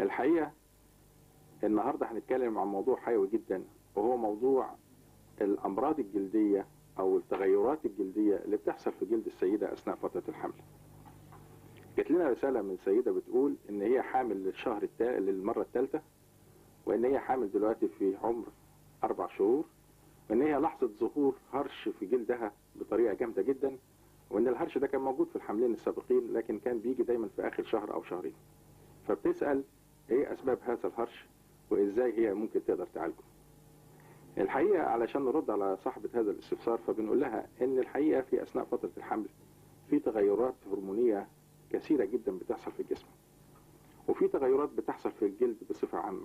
الحقيقة النهاردة هنتكلم عن موضوع حيوي جدا وهو موضوع الأمراض الجلدية أو التغيرات الجلدية اللي بتحصل في جلد السيدة أثناء فترة الحمل جات لنا رسالة من سيدة بتقول إن هي حامل للشهر التا... للمرة الثالثة وإن هي حامل دلوقتي في عمر أربع شهور وإن هي لحظة ظهور هرش في جلدها بطريقة جامدة جدا وإن الهرش ده كان موجود في الحملين السابقين لكن كان بيجي دايما في آخر شهر أو شهرين فبتسأل إيه أسباب هذا الهرش وإزاي هي ممكن تقدر تعالجه الحقيقة علشان نرد على صاحبة هذا الاستفسار فبنقول لها إن الحقيقة في أثناء فترة الحمل في تغيرات هرمونية كثيرة جدا بتحصل في الجسم وفي تغيرات بتحصل في الجلد بصفة عامة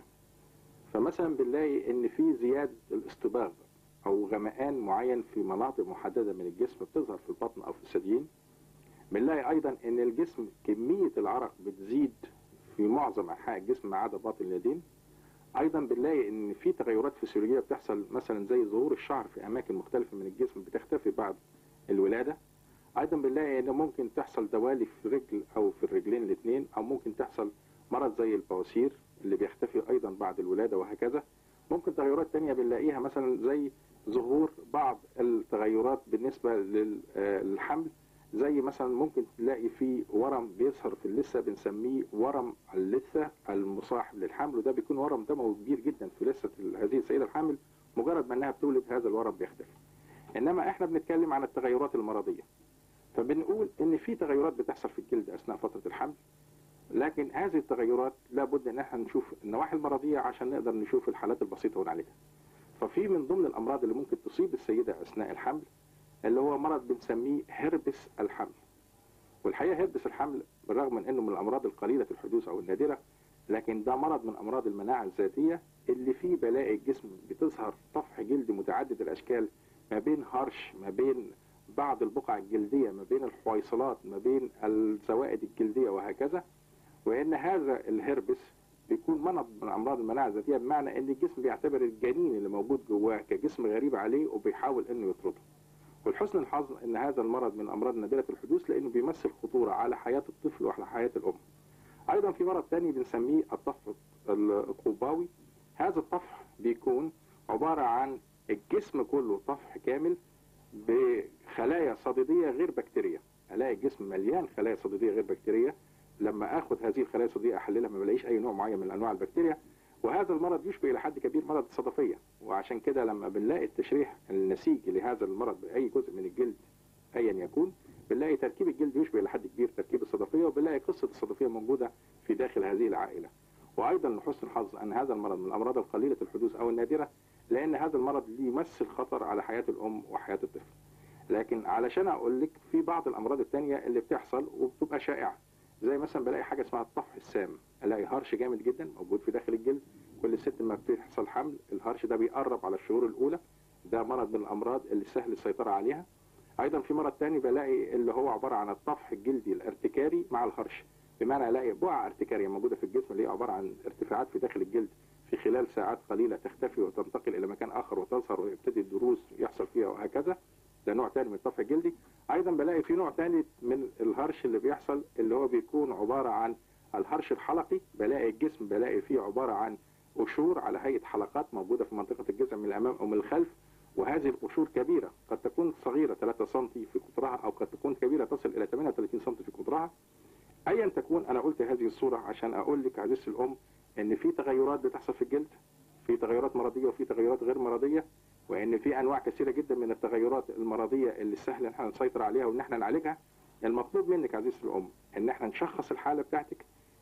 فمثلا بنلاقي ان في زيادة الاصطباغ او غمقان معين في مناطق محددة من الجسم بتظهر في البطن او في الثديين بنلاقي ايضا ان الجسم كمية العرق بتزيد في معظم انحاء الجسم ما عدا باطن اليدين ايضا بنلاقي ان في تغيرات فسيولوجية بتحصل مثلا زي ظهور الشعر في اماكن مختلفة من الجسم بتختفي بعد الولادة ايضا بنلاقي ان ممكن تحصل دوالي في رجل او في الرجلين الاثنين او ممكن تحصل مرض زي البواسير اللي بيختفي ايضا بعد الولادة وهكذا ممكن تغيرات تانية بنلاقيها مثلا زي ظهور بعض التغيرات بالنسبة للحمل زي مثلا ممكن تلاقي في ورم بيظهر في اللثة بنسميه ورم اللثة المصاحب للحمل وده بيكون ورم دموي كبير جدا في لثة هذه السيدة الحامل مجرد ما انها بتولد هذا الورم بيختفي انما احنا بنتكلم عن التغيرات المرضية فبنقول ان في تغيرات بتحصل في الجلد اثناء فترة الحمل لكن هذه التغيرات لابد ان احنا نشوف النواحي المرضية عشان نقدر نشوف الحالات البسيطة ونعالجها ففي من ضمن الامراض اللي ممكن تصيب السيدة اثناء الحمل اللي هو مرض بنسميه هربس الحمل والحقيقة هربس الحمل بالرغم من انه من الامراض القليلة الحدوث او النادرة لكن ده مرض من امراض المناعة الذاتية اللي فيه بلاقي الجسم بتظهر طفح جلد متعدد الاشكال ما بين هرش ما بين بعض البقع الجلدية ما بين الحويصلات ما بين الزوائد الجلدية وهكذا وان هذا الهربس بيكون مرض من امراض المناعه الذاتيه بمعنى ان الجسم بيعتبر الجنين اللي موجود جواه كجسم غريب عليه وبيحاول انه يطرده. والحسن الحظ ان هذا المرض من امراض نادره الحدوث لانه بيمثل خطوره على حياه الطفل وعلى حياه الام. ايضا في مرض ثاني بنسميه الطفح القوباوي. هذا الطفح بيكون عباره عن الجسم كله طفح كامل بخلايا صديديه غير بكتيريه. الاقي الجسم مليان خلايا صديديه غير بكتيريه لما اخد هذه الخلايا الصديديه احللها ما بلاقيش اي نوع معين من انواع البكتيريا وهذا المرض يشبه الى حد كبير مرض الصدفيه وعشان كده لما بنلاقي التشريح النسيج لهذا المرض باي جزء من الجلد ايا يكون بنلاقي تركيب الجلد يشبه الى حد كبير تركيب الصدفيه وبنلاقي قصه الصدفيه موجوده في داخل هذه العائله وايضا لحسن الحظ ان هذا المرض من الامراض القليله الحدوث او النادره لان هذا المرض يمثل خطر على حياه الام وحياه الطفل لكن علشان اقول لك في بعض الامراض الثانيه اللي بتحصل وبتبقى شائعه زي مثلا بلاقي حاجه اسمها الطفح السام الاقي هرش جامد جدا موجود في داخل الجلد كل ست ما بتحصل حمل الهرش ده بيقرب على الشهور الاولى ده مرض من الامراض اللي سهل السيطره عليها ايضا في مرض تاني بلاقي اللي هو عباره عن الطفح الجلدي الارتكاري مع الهرش بمعنى الاقي بقعه ارتكاريه موجوده في الجسم اللي هي عباره عن ارتفاعات في داخل الجلد في خلال ساعات قليله تختفي وتنتقل الى مكان اخر وتظهر ويبتدي الدروس يحصل فيها وهكذا ده نوع تاني من الطفح الجلدي ايضا بلاقي في نوع تاني من الهرش اللي بيحصل اللي هو بيكون عبارة عن الهرش الحلقي بلاقي الجسم بلاقي فيه عبارة عن قشور على هيئة حلقات موجودة في منطقة الجسم من الامام او من الخلف وهذه القشور كبيرة قد تكون صغيرة 3 سم في قطرها او قد تكون كبيرة تصل الى 38 سم في قطرها ايا تكون انا قلت هذه الصورة عشان اقول لك عزيزتي الام ان في تغيرات بتحصل في الجلد في تغيرات مرضية وفي تغيرات غير مرضية وان في انواع كثيره جدا من التغيرات المرضيه اللي سهل ان احنا نسيطر عليها وان احنا نعالجها المطلوب منك عزيزتي الام ان احنا نشخص الحاله بتاعتك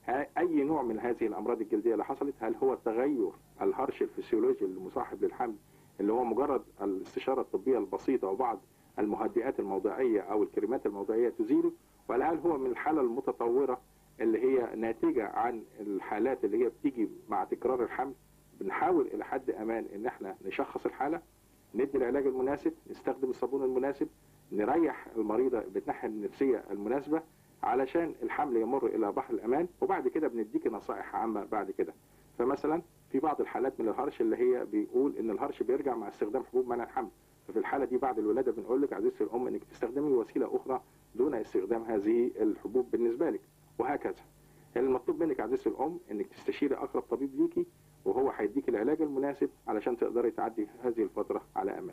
اي نوع من هذه الامراض الجلديه اللي حصلت هل هو التغير الهرش الفسيولوجي المصاحب للحمل اللي هو مجرد الاستشاره الطبيه البسيطه وبعض المهدئات الموضعيه او الكريمات الموضعيه تزيله ولا هل هو من الحاله المتطوره اللي هي ناتجه عن الحالات اللي هي بتيجي مع تكرار الحمل بنحاول الى حد امان ان احنا نشخص الحاله ندي العلاج المناسب نستخدم الصابون المناسب نريح المريضة بالناحية النفسية المناسبة علشان الحمل يمر إلى بحر الأمان وبعد كده بنديك نصائح عامة بعد كده فمثلا في بعض الحالات من الهرش اللي هي بيقول إن الهرش بيرجع مع استخدام حبوب منع الحمل ففي الحالة دي بعد الولادة بنقول لك عزيزتي الأم إنك تستخدمي وسيلة أخرى دون استخدام هذه الحبوب بالنسبة لك وهكذا المطلوب منك عزيزتي الام انك تستشيري اقرب طبيب ليكي وهو هيديك العلاج المناسب علشان تقدري تعدي هذه الفتره على امان